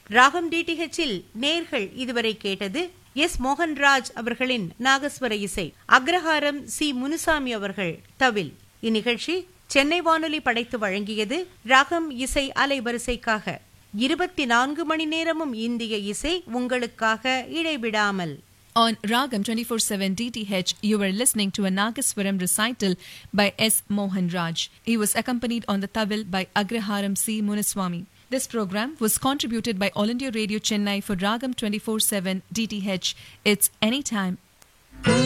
ராகம் டிடிஹெச்சில் நேர்கள் இதுவரை கேட்டது எஸ் மோகன்ராஜ் அவர்களின் நாகஸ்வர இசை அக்ரஹாரம் சி முனுசாமி அவர்கள் தவில் இந்நிகழ்ச்சி சென்னை வானொலி படைத்து வழங்கியது ராகம் இசை அலைவரிசைக்காக இருபத்தி நான்கு மணி நேரமும் இந்திய இசை உங்களுக்காக இடைவிடாமல் On Ragam 24/7 DTH, you were listening to a Nagaswaram recital by S. Mohan Raj. He was accompanied on the Tavil by Agraharam C. Munaswamy. This program was contributed by All India Radio Chennai for Ragam 24/7 DTH. It's anytime